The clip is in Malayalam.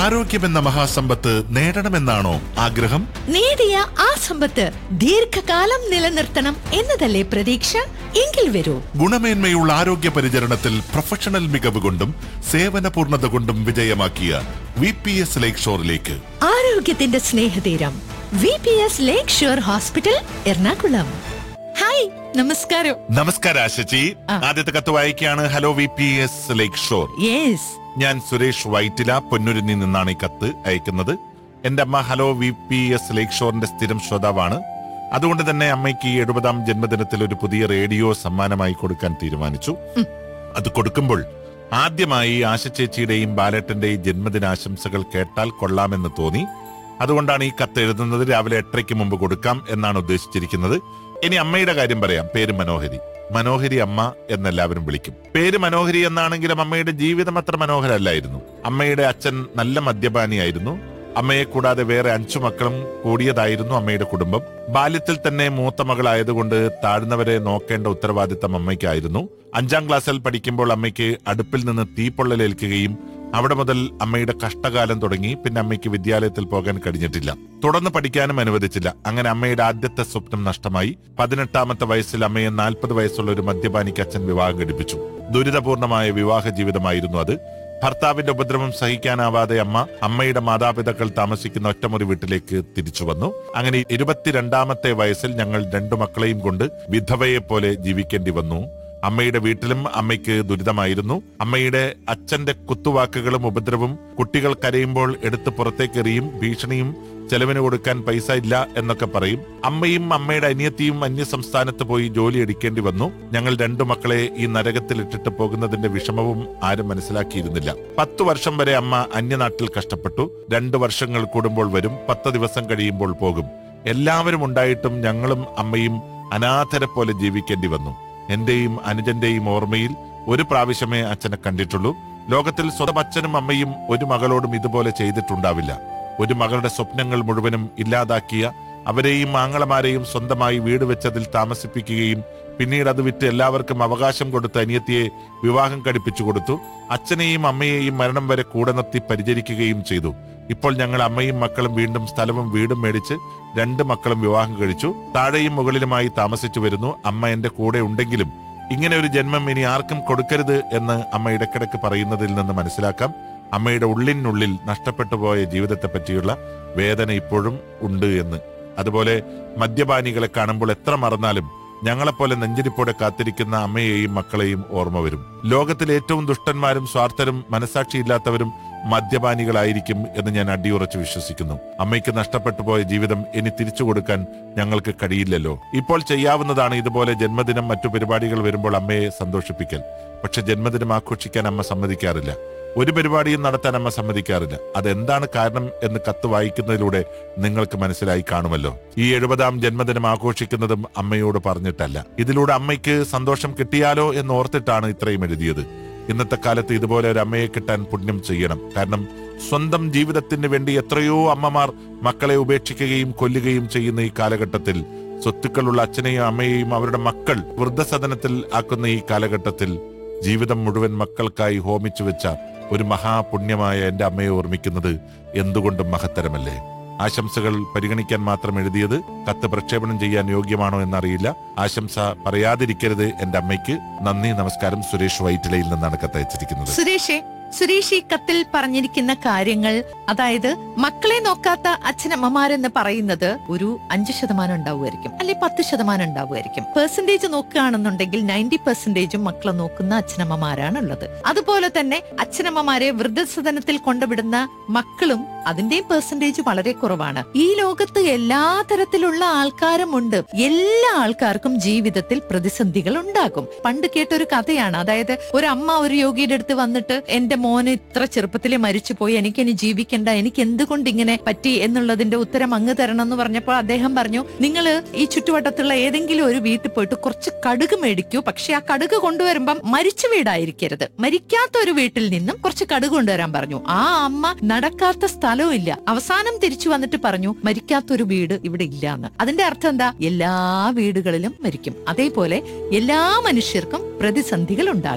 ആരോഗ്യമെന്ന മഹാസമ്പത്ത് നേടണമെന്നാണോ ആഗ്രഹം നേടിയ ആ സമ്പത്ത് ദീർഘകാലം നിലനിർത്തണം എന്നതല്ലേ പ്രതീക്ഷ എങ്കിൽ വരൂ ഗുണമേന്മയുള്ള ആരോഗ്യ പരിചരണത്തിൽ പ്രൊഫഷണൽ മികവ് കൊണ്ടും സേവന പൂർണ്ണത കൊണ്ടും വിജയമാക്കിയ വി പി എസ് ലേക്ക് ഷോറിലേക്ക് ആരോഗ്യത്തിന്റെ സ്നേഹതീരം V P S lakeshore hospital Ernakulam hi നമസ്കാരം നമസ്കാരം ആശച്ചി ആ. ആദ്യത്തെ കത്ത് വായിക്കുകയാണ് hello V P S lakeshore yes ഞാൻ സുരേഷ് വൈറ്റില പൊന്നുരുന്നിൽ നിന്നാണ് ഈ കത്ത് അയക്കുന്നത് എന്റെ അമ്മ ഹലോ വി പി എസ് ലേക്ക് ഷോറിന്റെ സ്ഥിരം ശ്രോതാവാണ് അതുകൊണ്ട് തന്നെ അമ്മയ്ക്ക് ഈ എഴുപതാം ജന്മദിനത്തിൽ ഒരു പുതിയ റേഡിയോ സമ്മാനമായി കൊടുക്കാൻ തീരുമാനിച്ചു അത് കൊടുക്കുമ്പോൾ ആദ്യമായി ആശ ചേച്ചിയുടെയും ബാലേട്ടന്റെയും ജന്മദിനാശംസകൾ കേട്ടാൽ കൊള്ളാമെന്ന് തോന്നി അതുകൊണ്ടാണ് ഈ കത്ത് എഴുതുന്നത് രാവിലെ എട്ടരയ്ക്ക് മുമ്പ് കൊടുക്കാം എന്നാണ് ഉദ്ദേശിച്ചിരിക്കുന്നത് ഇനി അമ്മയുടെ കാര്യം പറയാം പേര് മനോഹരി മനോഹരി അമ്മ എന്നെല്ലാവരും വിളിക്കും പേര് മനോഹരി എന്നാണെങ്കിലും അമ്മയുടെ ജീവിതം അത്ര മനോഹരല്ലായിരുന്നു അമ്മയുടെ അച്ഛൻ നല്ല മദ്യപാനിയായിരുന്നു അമ്മയെ കൂടാതെ വേറെ അഞ്ചു മക്കളും കൂടിയതായിരുന്നു അമ്മയുടെ കുടുംബം ബാല്യത്തിൽ തന്നെ മൂത്ത മകളായതുകൊണ്ട് താഴ്ന്നവരെ നോക്കേണ്ട ഉത്തരവാദിത്തം അമ്മയ്ക്കായിരുന്നു അഞ്ചാം ക്ലാസ്സിൽ പഠിക്കുമ്പോൾ അമ്മയ്ക്ക് അടുപ്പിൽ നിന്ന് തീപ്പൊള്ളലേൽക്കുകയും അവിടെ മുതൽ അമ്മയുടെ കഷ്ടകാലം തുടങ്ങി പിന്നെ അമ്മയ്ക്ക് വിദ്യാലയത്തിൽ പോകാൻ കഴിഞ്ഞിട്ടില്ല തുടർന്ന് പഠിക്കാനും അനുവദിച്ചില്ല അങ്ങനെ അമ്മയുടെ ആദ്യത്തെ സ്വപ്നം നഷ്ടമായി പതിനെട്ടാമത്തെ വയസ്സിൽ അമ്മയെ നാൽപ്പത് വയസ്സുള്ള ഒരു മദ്യപാനിക്ക് അച്ഛൻ വിവാഹം കഴിപ്പിച്ചു ദുരിതപൂർണമായ വിവാഹ ജീവിതമായിരുന്നു അത് ഭർത്താവിന്റെ ഉപദ്രവം സഹിക്കാനാവാതെ അമ്മ അമ്മയുടെ മാതാപിതാക്കൾ താമസിക്കുന്ന ഒറ്റമുറി വീട്ടിലേക്ക് തിരിച്ചു വന്നു അങ്ങനെ ഇരുപത്തിരണ്ടാമത്തെ വയസ്സിൽ ഞങ്ങൾ രണ്ടു മക്കളെയും കൊണ്ട് വിധവയെ പോലെ ജീവിക്കേണ്ടി വന്നു അമ്മയുടെ വീട്ടിലും അമ്മയ്ക്ക് ദുരിതമായിരുന്നു അമ്മയുടെ അച്ഛന്റെ കുത്തുവാക്കുകളും ഉപദ്രവവും കുട്ടികൾ കരയുമ്പോൾ എടുത്ത് പുറത്തേക്കെറിയും ഭീഷണിയും ചെലവിന് കൊടുക്കാൻ പൈസ ഇല്ല എന്നൊക്കെ പറയും അമ്മയും അമ്മയുടെ അനിയത്തിയും അന്യ സംസ്ഥാനത്ത് പോയി ജോലി എടുക്കേണ്ടി വന്നു ഞങ്ങൾ രണ്ടു മക്കളെ ഈ നരകത്തിൽ ഇട്ടിട്ട് പോകുന്നതിന്റെ വിഷമവും ആരും മനസ്സിലാക്കിയിരുന്നില്ല പത്തു വർഷം വരെ അമ്മ അന്യനാട്ടിൽ കഷ്ടപ്പെട്ടു രണ്ടു വർഷങ്ങൾ കൂടുമ്പോൾ വരും പത്ത് ദിവസം കഴിയുമ്പോൾ പോകും എല്ലാവരും ഉണ്ടായിട്ടും ഞങ്ങളും അമ്മയും അനാഥരെ പോലെ ജീവിക്കേണ്ടി വന്നു എന്റെയും അനുജന്റെയും ഓർമ്മയിൽ ഒരു പ്രാവശ്യമേ അച്ഛനെ കണ്ടിട്ടുള്ളൂ ലോകത്തിൽ സ്വന്തം അച്ഛനും അമ്മയും ഒരു മകളോടും ഇതുപോലെ ചെയ്തിട്ടുണ്ടാവില്ല ഒരു മകളുടെ സ്വപ്നങ്ങൾ മുഴുവനും ഇല്ലാതാക്കിയ അവരെയും ആങ്ങളമാരെയും സ്വന്തമായി വീട് വെച്ചതിൽ താമസിപ്പിക്കുകയും പിന്നീട് അത് വിറ്റ് എല്ലാവർക്കും അവകാശം കൊടുത്ത് അനിയത്തിയെ വിവാഹം കഴിപ്പിച്ചു കൊടുത്തു അച്ഛനെയും അമ്മയെയും മരണം വരെ കൂടെ നിർത്തി പരിചരിക്കുകയും ചെയ്തു ഇപ്പോൾ ഞങ്ങൾ അമ്മയും മക്കളും വീണ്ടും സ്ഥലവും വീടും മേടിച്ച് രണ്ട് മക്കളും വിവാഹം കഴിച്ചു താഴെയും മുകളിലുമായി താമസിച്ചു വരുന്നു അമ്മ എന്റെ കൂടെ ഉണ്ടെങ്കിലും ഇങ്ങനെ ഒരു ജന്മം ഇനി ആർക്കും കൊടുക്കരുത് എന്ന് അമ്മ ഇടയ്ക്കിടയ്ക്ക് പറയുന്നതിൽ നിന്ന് മനസ്സിലാക്കാം അമ്മയുടെ ഉള്ളിനുള്ളിൽ നഷ്ടപ്പെട്ടു പോയ ജീവിതത്തെ പറ്റിയുള്ള വേദന ഇപ്പോഴും ഉണ്ട് എന്ന് അതുപോലെ മദ്യപാനികളെ കാണുമ്പോൾ എത്ര മറന്നാലും ഞങ്ങളെപ്പോലെ നെഞ്ചിരിപ്പോടെ കാത്തിരിക്കുന്ന അമ്മയെയും മക്കളെയും ഓർമ്മ വരും ലോകത്തിൽ ഏറ്റവും ദുഷ്ടന്മാരും സ്വാർത്ഥരും മനസാക്ഷിയില്ലാത്തവരും മദ്യപാനികളായിരിക്കും എന്ന് ഞാൻ അടിയുറച്ച് വിശ്വസിക്കുന്നു അമ്മയ്ക്ക് നഷ്ടപ്പെട്ടു പോയ ജീവിതം ഇനി തിരിച്ചു കൊടുക്കാൻ ഞങ്ങൾക്ക് കഴിയില്ലല്ലോ ഇപ്പോൾ ചെയ്യാവുന്നതാണ് ഇതുപോലെ ജന്മദിനം മറ്റു പരിപാടികൾ വരുമ്പോൾ അമ്മയെ സന്തോഷിപ്പിക്കൽ പക്ഷെ ജന്മദിനം ആഘോഷിക്കാൻ അമ്മ സമ്മതിക്കാറില്ല ഒരു പരിപാടിയും നടത്താൻ അമ്മ സമ്മതിക്കാറില്ല അതെന്താണ് കാരണം എന്ന് കത്ത് വായിക്കുന്നതിലൂടെ നിങ്ങൾക്ക് മനസ്സിലായി കാണുമല്ലോ ഈ എഴുപതാം ജന്മദിനം ആഘോഷിക്കുന്നതും അമ്മയോട് പറഞ്ഞിട്ടല്ല ഇതിലൂടെ അമ്മയ്ക്ക് സന്തോഷം കിട്ടിയാലോ എന്ന് ഓർത്തിട്ടാണ് ഇത്രയും എഴുതിയത് ഇന്നത്തെ കാലത്ത് ഇതുപോലെ ഒരു അമ്മയെ കിട്ടാൻ പുണ്യം ചെയ്യണം കാരണം സ്വന്തം ജീവിതത്തിന് വേണ്ടി എത്രയോ അമ്മമാർ മക്കളെ ഉപേക്ഷിക്കുകയും കൊല്ലുകയും ചെയ്യുന്ന ഈ കാലഘട്ടത്തിൽ സ്വത്തുക്കളുള്ള അച്ഛനെയും അമ്മയെയും അവരുടെ മക്കൾ വൃദ്ധസദനത്തിൽ ആക്കുന്ന ഈ കാലഘട്ടത്തിൽ ജീവിതം മുഴുവൻ മക്കൾക്കായി ഹോമിച്ചു വെച്ച ഒരു മഹാപുണ്യമായ എന്റെ അമ്മയെ ഓർമ്മിക്കുന്നത് എന്തുകൊണ്ടും മഹത്തരമല്ലേ ആശംസകൾ പരിഗണിക്കാൻ മാത്രം എഴുതിയത് കത്ത് പ്രക്ഷേപണം ചെയ്യാൻ യോഗ്യമാണോ എന്നറിയില്ല ആശംസ പറയാതിരിക്കരുത് എന്റെ അമ്മയ്ക്ക് നന്ദി നമസ്കാരം സുരേഷ് വൈറ്റിലയിൽ നിന്നാണ് കത്തയച്ചിരിക്കുന്നത് സുരേഷേ സുരേഷ് ഈ കത്തിൽ പറഞ്ഞിരിക്കുന്ന കാര്യങ്ങൾ അതായത് മക്കളെ നോക്കാത്ത അച്ഛനമ്മമാരെന്ന് പറയുന്നത് ഒരു അഞ്ച് ശതമാനം ഉണ്ടാവുമായിരിക്കും അല്ലെ പത്ത് ശതമാനം ഉണ്ടാവുമായിരിക്കും പെർസെന്റേജ് നോക്കുകയാണെന്നുണ്ടെങ്കിൽ നയൻറ്റി പെർസെന്റേജും മക്കളെ നോക്കുന്ന അച്ഛനമ്മമാരാണ് ഉള്ളത് അതുപോലെ തന്നെ അച്ഛനമ്മമാരെ വൃദ്ധസദനത്തിൽ കൊണ്ടുവിടുന്ന മക്കളും അതിന്റെയും പെർസെന്റേജ് വളരെ കുറവാണ് ഈ ലോകത്ത് എല്ലാ തരത്തിലുള്ള ആൾക്കാരും ഉണ്ട് എല്ലാ ആൾക്കാർക്കും ജീവിതത്തിൽ പ്രതിസന്ധികൾ ഉണ്ടാകും പണ്ട് കേട്ടൊരു കഥയാണ് അതായത് ഒരു അമ്മ ഒരു യോഗിയുടെ അടുത്ത് വന്നിട്ട് എന്റെ മോന് ഇത്ര ചെറുപ്പത്തിലെ മരിച്ചുപോയി എനിക്ക് ഇനി ജീവിക്കണ്ട എനിക്ക് എന്തുകൊണ്ട് ഇങ്ങനെ പറ്റി എന്നുള്ളതിന്റെ ഉത്തരം അങ്ങ് തരണം എന്ന് പറഞ്ഞപ്പോൾ അദ്ദേഹം പറഞ്ഞു നിങ്ങൾ ഈ ചുറ്റുവട്ടത്തുള്ള ഏതെങ്കിലും ഒരു വീട്ടിൽ പോയിട്ട് കുറച്ച് കടുക് മേടിക്കൂ പക്ഷെ ആ കടുക് കൊണ്ടുവരുമ്പം മരിച്ച വീടായിരിക്കരുത് മരിക്കാത്ത ഒരു വീട്ടിൽ നിന്നും കുറച്ച് കടുക് കൊണ്ടുവരാൻ പറഞ്ഞു ആ അമ്മ നടക്കാത്ത സ്ഥലവും ഇല്ല അവസാനം തിരിച്ചു വന്നിട്ട് പറഞ്ഞു മരിക്കാത്തൊരു വീട് ഇവിടെ ഇല്ല എന്ന് അതിന്റെ അർത്ഥം എന്താ എല്ലാ വീടുകളിലും മരിക്കും അതേപോലെ എല്ലാ മനുഷ്യർക്കും പ്രതിസന്ധികൾ ഉണ്ടാകും